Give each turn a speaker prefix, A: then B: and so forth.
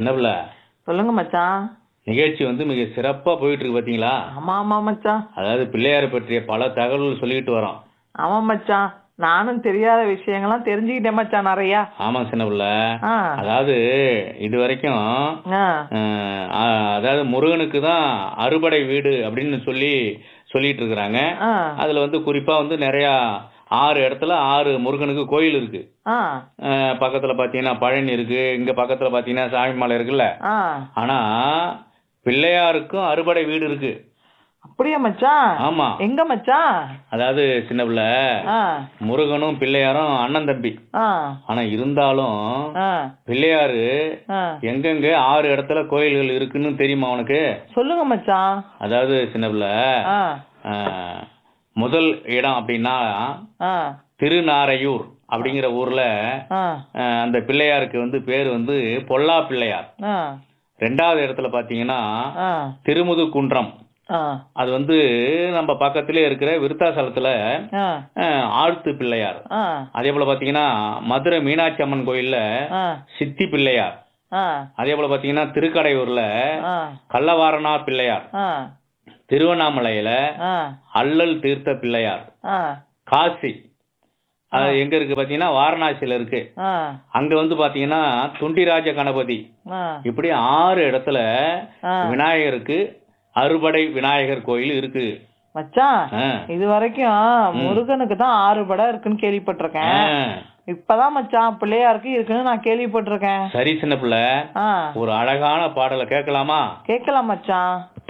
A: சின்ன பிள்ளை
B: சொல்லுங்க மச்சான்
A: நிகழ்ச்சி வந்து மிக சிறப்பா போயிட்டு இருக்கு பாத்தீங்களா
B: ஆமா ஆமா மச்சான்
A: அதாவது பிள்ளையாரை பற்றிய பல தகவல்கள் சொல்லிட்டு வரோம்
B: ஆமா மச்சான் நானும் தெரியாத விஷயங்கள்லாம் தெரிஞ்சுக்கிட்டேன் மச்சான் நிறையா
A: ஆமா சின்ன பிள்ளை
B: ஆ
A: அதாவது இது வரைக்கும்
B: ஆ
A: அஹ், அஹ், அதாவது முருகனுக்கு தான் அறுபடை வீடு அப்படின்னு சொல்லி சொல்லிட்டு இருக்கிறாங்க
B: ஆ
A: அதுல வந்து குறிப்பா வந்து நிறைய ஆறு இடத்துல ஆறு முருகனுக்கு கோயில் இருக்கு
B: ஆ
A: அஹ், பக்கத்துல பாத்தீங்கன்னா பழனி இருக்கு இங்க பக்கத்துல பாத்தீங்கன்னா சாமிமலை இருக்குல்ல
B: ஆ
A: ஆனா பிள்ளையாருக்கும் அறுபடை வீடு இருக்கு
B: அப்படியா மச்சான்
A: ஆமா
B: எங்க மச்சான்
A: அதாவது சின்ன பிள்ளை
B: ஆ
A: முருகனும் பிள்ளையாரும் அண்ணன் தம்பி
B: ஆ
A: ஆனா இருந்தாலும்
B: ஆ
A: பிள்ளையாரு
B: ஆ
A: எங்கெங்க ஆறு இடத்துல கோயில்கள் இருக்குன்னு தெரியுமா உனக்கு
B: சொல்லுங்க மச்சான்
A: அதாவது சின்ன பிள்ளை
B: ஆ
A: அஹ், முதல் இடம் அப்படின்னா
B: ஆ
A: திருநாரையூர் அப்படிங்கிற ஊர்ல
B: ஆ
A: அஹ், அந்த பிள்ளையாருக்கு வந்து பேர் வந்து பொல்லா பிள்ளையார்
B: ஆ
A: ரெண்டாவது இடத்துல பாத்தீங்கன்னா
B: ஆ
A: திருமுது குன்றம்
B: ஆ
A: அது வந்து நம்ம பக்கத்திலே இருக்கிற விருத்தாசலத்துல
B: ஆ
A: அஹ், ஆழ்த்து பிள்ளையார்
B: ஆ
A: அதே போல பாத்தீங்கன்னா மதுரை மீனாட்சி அம்மன் கோயில்ல
B: ஆ
A: சித்தி பிள்ளையார்
B: ஆ
A: அதே போல பாத்தீங்கன்னா திருக்கடையூர்ல
B: ஆ
A: கள்ளவாரனார் பிள்ளையார்
B: ஆ
A: திருவண்ணாமலையில
B: ஆ
A: அல்லல் தீர்த்த பிள்ளையார்
B: ஆ
A: காசி அது எங்க இருக்கு பாத்தீங்கன்னா வாரணாசியில இருக்கு
B: ஆ
A: அங்க வந்து பாத்தீங்கன்னா துண்டிராஜ கணபதி
B: ஆ
A: இப்படி ஆறு இடத்துல
B: ஆ
A: விநாயகருக்கு அறுபடை விநாயகர் கோயில் இருக்கு
B: மச்சான்
A: ஆ.
B: இது வரைக்கும் முருகனுக்கு தான் ஆறு படம் இருக்குன்னு கேள்விப்பட்டிருக்கேன்
A: ஆ.
B: இப்பதான் மச்சான் பிள்ளையாருக்கு இருக்குன்னு நான் கேள்விப்பட்டிருக்கேன்
A: சரி சின்ன பிள்ளை
B: ஆ
A: ஒரு அழகான பாடலை கேட்கலாமா
B: கேட்கலாம் மச்சான்